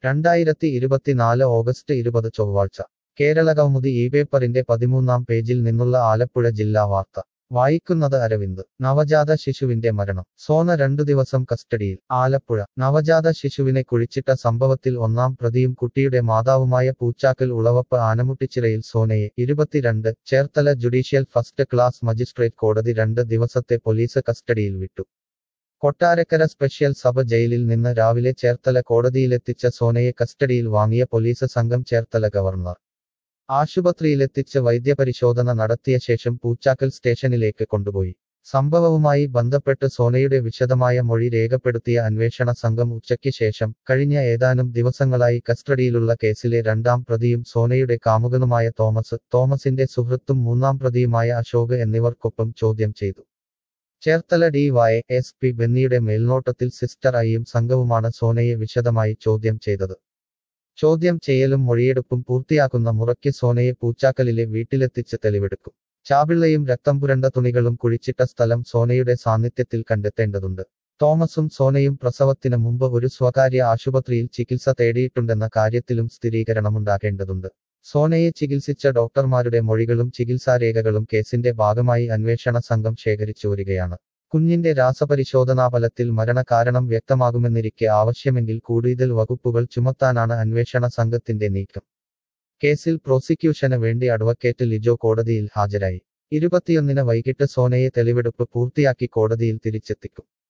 രണ്ടായിരത്തി ഇരുപത്തിനാല് ഓഗസ്റ്റ് ഇരുപത് ചൊവ്വാഴ്ച കേരളകൗമുദി ഈ പേപ്പറിന്റെ പതിമൂന്നാം പേജിൽ നിന്നുള്ള ആലപ്പുഴ ജില്ലാ വാർത്ത വായിക്കുന്നത് അരവിന്ദ് നവജാത ശിശുവിന്റെ മരണം സോന രണ്ടു ദിവസം കസ്റ്റഡിയിൽ ആലപ്പുഴ നവജാത ശിശുവിനെ കുഴിച്ചിട്ട സംഭവത്തിൽ ഒന്നാം പ്രതിയും കുട്ടിയുടെ മാതാവുമായ പൂച്ചാക്കൽ ഉളവപ്പ് ആനമുട്ടിച്ചിറയിൽ സോനയെ ഇരുപത്തിരണ്ട് Cherthala judicial first class magistrate കോടതി രണ്ട് ദിവസത്തെ പോലീസ് കസ്റ്റഡിയിൽ വിട്ടു കൊട്ടാരക്കര സ്പെഷ്യൽ സബ് ജയിലിൽ നിന്ന് രാവിലെ ചേർത്തല കോടതിയിലെത്തിച്ച സോനയെ കസ്റ്റഡിയിൽ വാങ്ങിയ പോലീസ് സംഘം ചേർത്തല ഗവർണർ ആശുപത്രിയിലെത്തിച്ച് വൈദ്യപരിശോധന നടത്തിയ ശേഷം പൂച്ചാക്കൽ സ്റ്റേഷനിലേക്ക് കൊണ്ടുപോയി സംഭവവുമായി ബന്ധപ്പെട്ട് സോനയുടെ വിശദമായ മൊഴി രേഖപ്പെടുത്തിയ അന്വേഷണ സംഘം ഉച്ചയ്ക്ക് ശേഷം കഴിഞ്ഞ ഏതാനും ദിവസങ്ങളായി കസ്റ്റഡിയിലുള്ള കേസിലെ രണ്ടാം പ്രതിയും സോനയുടെ കാമുകനുമായ തോമസ് തോമസിന്റെ സുഹൃത്തും മൂന്നാം പ്രതിയുമായ അശോക് എന്നിവർക്കൊപ്പം ചോദ്യം ചെയ്തു Cherthala D Y S P ബെന്നിയുടെ മേൽനോട്ടത്തിൽ സിസ്റ്റർ ഐയും സംഘവുമാണ് സോനയെ വിശദമായി ചോദ്യം ചെയ്തത് ചോദ്യം ചെയ്യലും മൊഴിയെടുപ്പും പൂർത്തിയാക്കുന്ന മുറയ്ക്ക് സോനയെ പൂച്ചാക്കലിലെ വീട്ടിലെത്തിച്ച് തെളിവെടുക്കും ചാപിള്ളയും രക്തം പുരണ്ട തുണികളും കുഴിച്ചിട്ട സ്ഥലം സോനയുടെ സാന്നിധ്യത്തിൽ കണ്ടെത്തേണ്ടതുണ്ട് തോമസും സോനയും പ്രസവത്തിന് മുമ്പ് ഒരു സ്വകാര്യ ആശുപത്രിയിൽ ചികിത്സ തേടിയിട്ടുണ്ടെന്ന കാര്യത്തിലും സ്ഥിരീകരണമുണ്ടാകേണ്ടതുണ്ട് സോനയെ ചികിത്സിച്ച ഡോക്ടർമാരുടെ മൊഴികളും ചികിത്സാരേഖകളും കേസിന്റെ ഭാഗമായി അന്വേഷണ സംഘം ശേഖരിച്ചു വരികയാണ് കുഞ്ഞിന്റെ രാസപരിശോധനാഫലത്തിൽ മരണകാരണം വ്യക്തമാകുമെന്നിരിക്കെ ആവശ്യമെങ്കിൽ കൂടുതൽ വകുപ്പുകൾ ചുമത്താനാണ് അന്വേഷണ സംഘത്തിന്റെ നീക്കം കേസിൽ പ്രോസിക്യൂഷന് വേണ്ടി അഡ്വക്കേറ്റ് ലിജോ കോടതിയിൽ ഹാജരായി ഇരുപത്തിയൊന്നിന് വൈകിട്ട് സോനയെ തെളിവെടുപ്പ് പൂർത്തിയാക്കി കോടതിയിൽ തിരിച്ചെത്തിക്കും